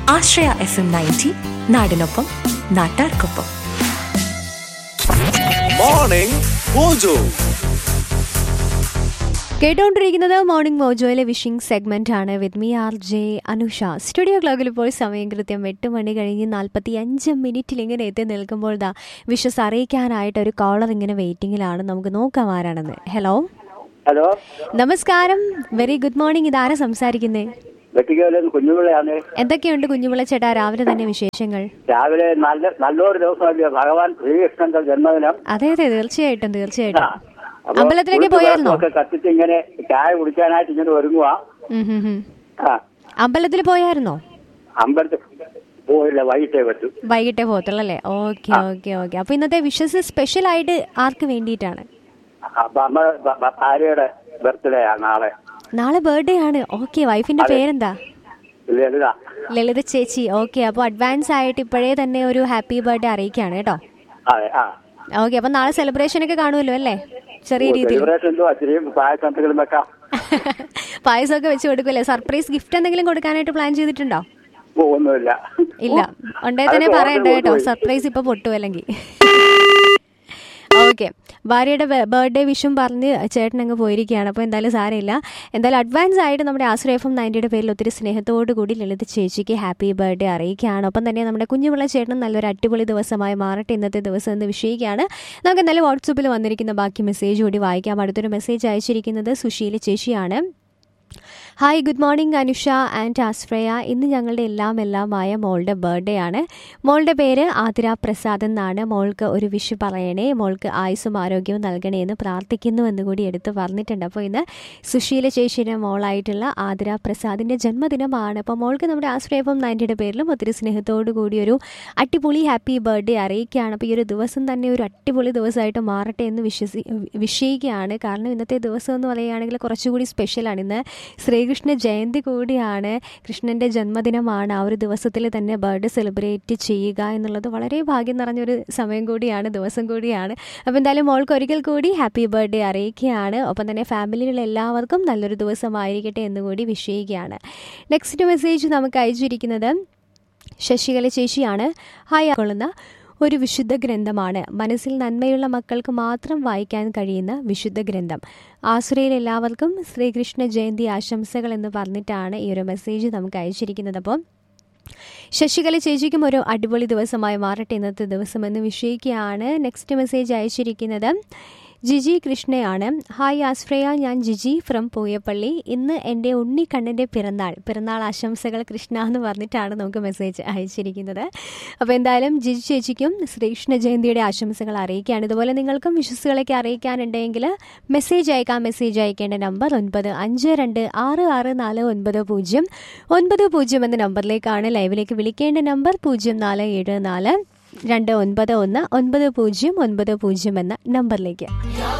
ആശ്രയ F M ninety നാടിനൊപ്പം നാട്ടാർക്കൊപ്പം morning mojo കേട്ടുകൊണ്ടിരിക്കുന്നത് മോർണിംഗ് മോജോയിലെ വിഷിംഗ് സെഗ്മെന്റ് ആണ് with me R J Anusha studio ക്ലോക്കിൽ ഇപ്പോൾ സമയം കൃത്യം എട്ട് മണി കഴിഞ്ഞ് നാൽപ്പത്തി അഞ്ച് മിനിറ്റിൽ ഇങ്ങനെ എത്തി നിൽക്കുമ്പോൾ ദാ വിഷസ് അറിയിക്കാനായിട്ട് ഒരു കോളർ ഇങ്ങനെ വെയിറ്റിംഗിലാണ് നമുക്ക് നോക്കാം ആരാണെന്ന് ഹലോ ഹലോ നമസ്കാരം വെരി ഗുഡ് മോർണിംഗ് ഇതാരാ സംസാരിക്കുന്നേ വെട്ടിക്കോലൻ കുഞ്ഞുപിള്ളയാണ് എന്തൊക്കെയുണ്ട് കുഞ്ഞുപിള്ള ചേട്ടാ രാവിലെ തന്നെ വിശേഷങ്ങൾ രാവിലെ നല്ല നല്ലൊരു ദിവസമല്ലേ ഭഗവാൻ ശ്രീകൃഷ്ണന്റെ ജന്മദിനം അതെ അതെ തീർച്ചയായിട്ടും തീർച്ചയായിട്ടും അപ്പൊ അമ്പലത്തിലേക്ക് ഉരുക്ക് പോയായിരുന്നോ ഒക്കെ കത്തിച്ച് ഇങ്ങനെ ചായ കുടിക്കാനായിട്ട് ഇങ്ങനെ ഒരുങ്ങുക ഉം ഹും ഹും. ആ അമ്പലത്തിൽ പോയായിരുന്നോ അമ്പലത്തിൽ പോയില്ല വൈകിട്ടേ പറ്റും വൈകിട്ടേ പോകത്തുള്ളൂ അല്ലേ ഓക്കെ ഓക്കെ ഓക്കെ അപ്പൊ ഇന്നത്തെ വിഷസ് സ്പെഷ്യൽ ആയിട്ട് ആർക്ക് വേണ്ടിയിട്ടാണ് അപ്പൊ അമ്മ ഭ- ഭ- ഭാര്യയുടെ ബർത്ത്ഡേ ആ നാളെ നാളെ ബർത്ത്ഡേ ആണ് ഓക്കെ വൈഫിന്റെ പേരെന്താ ലളിത ലളിത ചേച്ചി ഓക്കെ അപ്പോൾ അഡ്വാൻസ് ആയിട്ട് ഇപ്പോഴേ തന്നെ ഒരു ഹാപ്പി ബർത്ത്ഡേ അറിയിക്കുകയാണ് കേട്ടോ അതെ ആ ഓക്കെ അപ്പൊ നാളെ സെലിബ്രേഷൻ ഒക്കെ കാണുമല്ലോ അല്ലേ ചെറിയ രീതിയിൽ സെലിബ്രേഷൻ എന്തോ ഇച്ചിരി പായസം എന്തെങ്കിലും വെക്കാം പായസമൊക്കെ വെച്ച് കൊടുക്കുമല്ലേ സർപ്രൈസ് ഗിഫ്റ്റ് എന്തെങ്കിലും കൊടുക്കാനായിട്ട് പ്ലാൻ ചെയ്തിട്ടുണ്ടോ ഓ, ഒന്നുമില്ല ഇല്ല ഉണ്ടേ തന്നെ അതൊക്കെ പറയണ്ട ഓർഡർ കേട്ടോ കൊണ്ടുപോയി. സർപ്രൈസ് ഇപ്പൊ പൊട്ടു അല്ലെങ്കിൽ ഓക്കെ ഭാര്യയുടെ ബർത്ത്ഡേ വിഷും പറഞ്ഞ് ചേട്ടൻ അങ്ങ് പോയിരിക്കുകയാണ് അപ്പോൾ എന്തായാലും സാരമില്ല എന്തായാലും അഡ്വാൻസ് ആയിട്ട് നമ്മുടെ ആശ്രയ എഫ് എം നയൻറ്റിയുടെ പേരിൽ ഒത്തിരി സ്നേഹത്തോടു കൂടി ലളിത ചേച്ചിക്ക് ഹാപ്പി ബർത്ത്ഡേ അറിയിക്കുകയാണ് ഒപ്പം തന്നെ നമ്മുടെ കുഞ്ഞുപിള്ള ചേട്ടൻ നല്ലൊരു അടിപൊളി ദിവസമായി മാറട്ടെ ഇന്നത്തെ ദിവസം എന്ന് വിഷയിക്കുകയാണ് നമുക്ക് എന്തായാലും വാട്സപ്പിൽ വന്നിരിക്കുന്ന ബാക്കി മെസ്സേജ് കൂടി വായിക്കാം അടുത്തൊരു മെസ്സേജ് അയച്ചിരിക്കുന്നത് സുശീല ചേച്ചിയാണ് hi good morning Anusha and Ashraya ഇന്ന് ഞങ്ങളുടെ എല്ലാം എല്ലാമായ മോളുടെ ബർത്ത്ഡേ ആണ് മോളുടെ പേര് ആതിര പ്രസാദ് എന്നാണ് മോൾക്ക് ഒരു വിഷു പറയണേ മോൾക്ക് ആയുസ്സും ആരോഗ്യവും നൽകണേ എന്ന് പ്രാർത്ഥിക്കുന്നു എന്ന് കൂടി എടുത്ത് പറഞ്ഞിട്ടുണ്ട് അപ്പോൾ ഇന്ന് സുശീല ചേച്ചിയുടെ മോളായിട്ടുള്ള ആതിര പ്രസാദിൻ്റെ ജന്മദിനമാണ് അപ്പോൾ മോൾക്ക് നമ്മുടെ ആശ്രയപ്പം നയൻറ്റിയുടെ പേരിലും ഒത്തിരി സ്നേഹത്തോടു കൂടി ഒരു അടിപൊളി ഹാപ്പി ബർത്ത്ഡേ അറിയിക്കുകയാണ് അപ്പോൾ ഈ ഒരു ദിവസം തന്നെ ഒരു അടിപൊളി ദിവസമായിട്ട് മാറട്ടെ എന്ന് വിശ്വസി വിഷയിക്കുകയാണ് കാരണം ഇന്നത്തെ ദിവസം എന്ന് പറയുകയാണെങ്കിൽ കുറച്ചുകൂടി സ്പെഷ്യലാണ് ഇന്ന് ശ്രീകൃഷ്ണ ജയന്തി കൂടിയാണ് കൃഷ്ണൻ്റെ ജന്മദിനമാണ് ആ ഒരു ദിവസത്തിൽ തന്നെ ബർത്ത്ഡേ സെലിബ്രേറ്റ് ചെയ്യുക എന്നുള്ളത് വളരെ ഭാഗ്യം നിറഞ്ഞൊരു സമയം കൂടിയാണ് ദിവസം കൂടിയാണ് അപ്പോൾ എന്തായാലും മോൾക്ക് ഒരിക്കൽ കൂടി ഹാപ്പി ബർത്ത്ഡേ അറിയിക്കുകയാണ് ഒപ്പം തന്നെ ഫാമിലിയിലുള്ള എല്ലാവർക്കും നല്ലൊരു ദിവസമായിരിക്കട്ടെ എന്ന് കൂടി വിഷയിക്കുകയാണ് നെക്സ്റ്റ് മെസ്സേജ് നമുക്ക് അയച്ചിരിക്കുന്നത് ശശികല ചേച്ചിയാണ് ഹായ് കൊള്ളുന്ന ഒരു വിശുദ്ധ ഗ്രന്ഥമാണ് മനസ്സിൽ നന്മയുള്ള മക്കൾക്ക് മാത്രം വായിക്കാൻ കഴിയുന്ന വിശുദ്ധ ഗ്രന്ഥം ആസുരയിൽ എല്ലാവർക്കും ശ്രീകൃഷ്ണ ജയന്തി ആശംസകൾ എന്ന് പറഞ്ഞിട്ടാണ് ഈ ഒരു മെസ്സേജ് നമുക്ക് അയച്ചിരിക്കുന്നത് അപ്പോൾ ശശികല ചേച്ചിക്കും ഒരു അടിപൊളി ദിവസമായി മാറട്ടെ ഇന്നത്തെ ദിവസം എന്ന് വിഷയിക്കുകയാണ് നെക്സ്റ്റ് മെസ്സേജ് അയച്ചിരിക്കുന്നത് ജിജി കൃഷ്ണയാണ് ഹായ് ആശ്രയ ഞാൻ ജിജി ഫ്രം പൂയപ്പള്ളി ഇന്ന് എൻ്റെ ഉണ്ണിക്കണ്ണൻ്റെ പിറന്നാൾ പിറന്നാൾ ആശംസകൾ കൃഷ്ണ എന്ന് പറഞ്ഞിട്ടാണ് നമുക്ക് മെസ്സേജ് അയച്ചിരിക്കുന്നത് അപ്പോൾ എന്തായാലും ജിജി ചേച്ചിക്കും ശ്രീകൃഷ്ണ ജയന്തിയുടെ ആശംസകൾ അറിയിക്കുകയാണ് ഇതുപോലെ നിങ്ങൾക്കും വിശ്വസുകളൊക്കെ അറിയിക്കാനുണ്ടെങ്കിൽ മെസ്സേജ് അയക്കാം മെസ്സേജ് അയക്കേണ്ട നമ്പർ ഒൻപത് അഞ്ച് രണ്ട് ആറ് ആറ് നാല് ഒൻപത് പൂജ്യം ഒൻപത് പൂജ്യം എന്ന നമ്പറിലേക്കാണ് ലൈവിലേക്ക് വിളിക്കേണ്ട നമ്പർ പൂജ്യം നാല് ഏഴ് നാല് രണ്ട് ഒൻപത് ഒന്ന് ഒൻപത് പൂജ്യം ഒൻപത് പൂജ്യം എന്ന നമ്പറിലേക്ക്